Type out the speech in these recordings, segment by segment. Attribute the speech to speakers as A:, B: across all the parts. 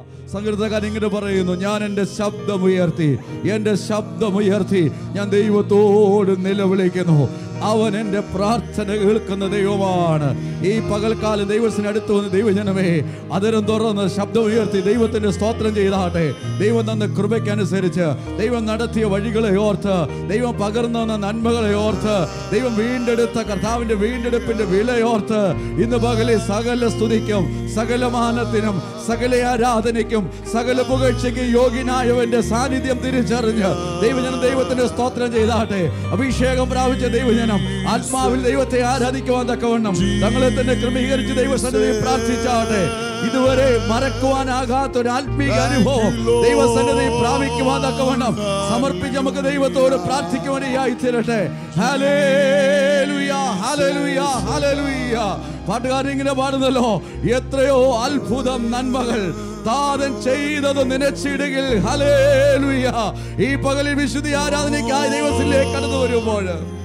A: സങ്കീർത്തകാരൻ ഇങ്ങനെ പറയുന്നു ഞാൻ എൻ്റെ ശബ്ദമുയർത്തി എൻ്റെ ശബ്ദമുയർത്തി ഞാൻ ദൈവത്തോട് നിലവിളിക്കുന്നു അവൻ എൻ്റെ പ്രാർത്ഥന കേൾക്കുന്ന ദൈവമാണ് ഈ പകൽക്കാലം ദൈവത്തിന് അടുത്ത് വന്ന് ദൈവജനമേ അതിരം തുറന്ന് ശബ്ദമുയർത്തി ദൈവത്തിന്റെ സ്തോത്രം ചെയ്താട്ടെ ദൈവം തന്ന കൃപയ്ക്കനുസരിച്ച് ദൈവം നടത്തിയ വഴികളെ ഓർത്ത് ദൈവം പകർന്നു തന്ന നന്മകളെ ഓർത്ത് ദൈവം വീണ്ടെടുത്ത കർത്താവിന്റെ വീണ്ടെടുപ്പിന്റെ വിലയോർത്ത് ഇന്ന് പകലെ സകല സ്തുതിക്കും സകല മാനത്തിനും സകല ആരാധനയ്ക്കും സകല പുകഴ്ചയ്ക്കും യോഗ്യനായവന്റെ സാന്നിധ്യം തിരിച്ചറിഞ്ഞ് ദൈവജനം ദൈവത്തിന്റെ സ്തോത്രം ചെയ്താട്ടെ അഭിഷേകം പ്രാപിച്ച ദൈവജനം ആത്മാവിൽ ദൈവത്തെ ആരാധിക്കുവാൻ തക്കവണ്ണം തങ്ങളെ തന്നെ ക്രമീകരിച്ച് ദൈവസന്നിധിയിൽ പ്രാർത്ഥിച്ചാട്ടെ ഇതുവരെ മറക്കുവാനാകാത്ത ഒരു ആത്മീക അനുഭവം ദൈവസന്നിധി പ്രാപിക്കുവാൻ തക്കവണ്ണം സമർപ്പിച്ച് നമുക്ക് ദൈവത്തോട് പ്രാർത്ഥിക്കുവാനായി തീരട്ടെ ഹല്ലേലൂയ ഹല്ലേലൂയ ഹല്ലേലൂയ പാട്ടുകാരൻ ഇങ്ങനെ പാടുന്നല്ലോ എത്രയോ അത്ഭുതം നന്മകൾ താതൻ ചെയ്തത് നനച്ചിടുകിൽ ഹല്ലേലൂയ ഈ പകലിൽ വിശുദ്ധി ആരാധനയ്ക്കായി ദൈവത്തിലേക്ക് കടന്നു വരുമ്പോൾ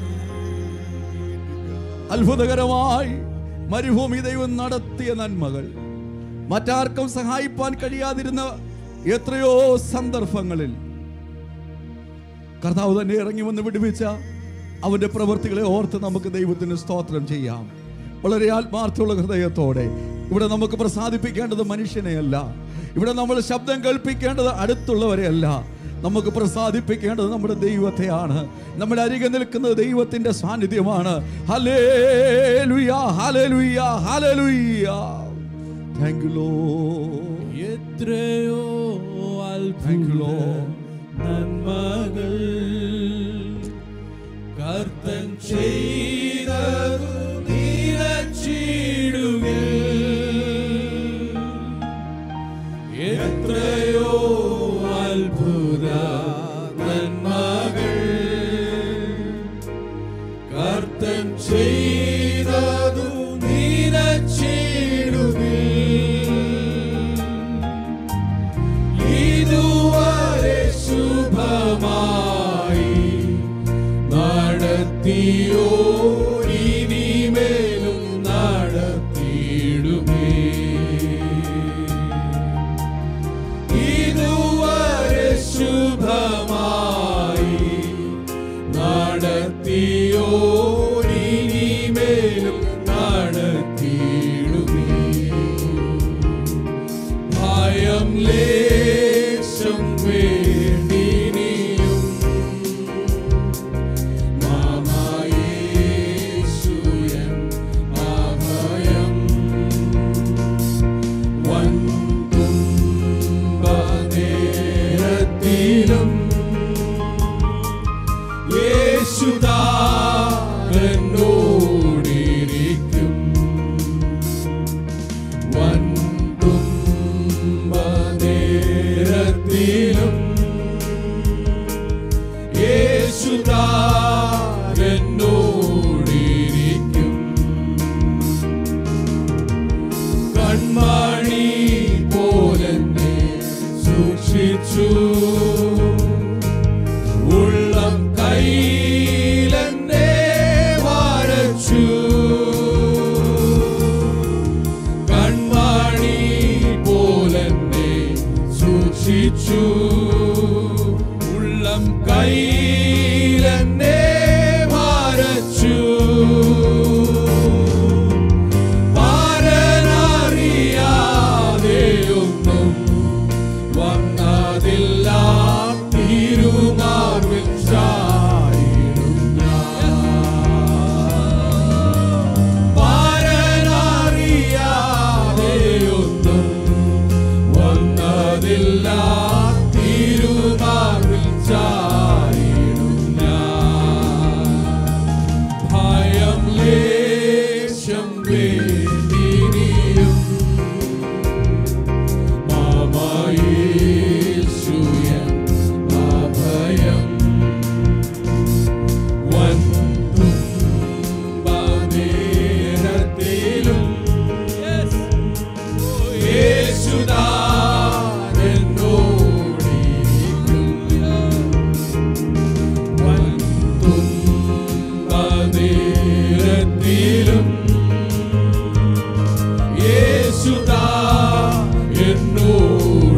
A: അത്ഭുതകരമായി മരുഭൂമി ദൈവം നടത്തിയ നന്മകൾ മറ്റാർക്കും സഹായിപ്പാൻ കഴിയാതിരുന്ന എത്രയോ സന്ദർഭങ്ങളിൽ കർത്താവ് തന്നെ ഇറങ്ങി വന്ന് വിടുവിച്ച അവന്റെ പ്രവൃത്തികളെ ഓർത്ത് നമുക്ക് ദൈവത്തിന് സ്തോത്രം ചെയ്യാം വളരെ ആത്മാർത്ഥമുള്ള ഹൃദയത്തോടെ ഇവിടെ നമുക്ക് പ്രസാദിപ്പിക്കേണ്ടത് മനുഷ്യനെയല്ല ഇവിടെ നമ്മൾ ശബ്ദം കേൾപ്പിക്കേണ്ടത് അടുത്തുള്ളവരെയല്ല നമുക്ക് പ്രസാദിപ്പിക്കേണ്ടത് നമ്മുടെ ദൈവത്തെയാണ് നമ്മുടെ അരികെ നിൽക്കുന്നത് ദൈവത്തിന്റെ സാന്നിധ്യമാണ് hallelujah hallelujah hallelujah thank you ലോ
B: എത്രയോ
A: Thank you,
B: അത്ഭുത
A: Lord.
B: നന്മകൾ കർത്തൻ ചെയ്തതു നിരച്ചിടുകിൽ എത്രയോ അത്ഭുത നന്മകൾ കർത്തൻ ചെയ്തതു നിരച്ചിടുകിൽ ഇതുവരെ ശുഭമായി നടത്തിയോ ഇനിമേലും നടത്തിയിടുമേ ഇതുവരെ ശുഭമായി നടത്തിയോ ഇനിമേലും നടത്തിയിടുമേ ഭയം ലേശം വേണ്ടിനിയും മാമായേശുയൻ അഭയം വൻതുമ്പനേരത്തിലും യേശുദാനോടിരിക്കും വൻതുമ്പനേരത്തിലും യേശുദാനോടിരിക്കും കൺമണി പോലെന്നെ സൂക്ഷിച്ചു ഉള്ളം കയ്യിലെന്നെ വരച്ചു കൺമണി പോലെന്നെ സൂക്ഷിച്ചു ഉള്ളം കയ്യിലെന്നെ വരച്ചു പാരനറിയാതെയൊന്നും വന്നതില്ല തിരുമാർവിൽ ചായിടും ഞാൻ. പാരനറിയാതെയൊന്നും വന്നതില്ല തിരുമാർവിൽ ചായിടും ഞാൻ. ഭയം ലേശം വേണ്ടിനിയും മാമയേശുയൻ അഭയം വൻതുമ്പനേരത്തിലും യേശുദാനോടിരിക്കും വൻതുമ്പനേരത്തിലും യേശുദാ എന്നോടിരിക്കും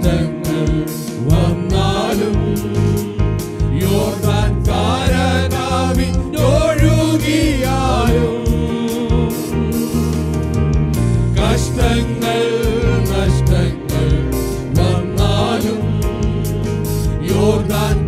B: കഷ്ടങ്ങൾ വന്നാലും യോർദാൻ കാരകാവിഞ്ഞൊഴുകിയാലും കഷ്ടങ്ങൾ നഷ്ടങ്ങൾ വന്നാലും യോർദാൻ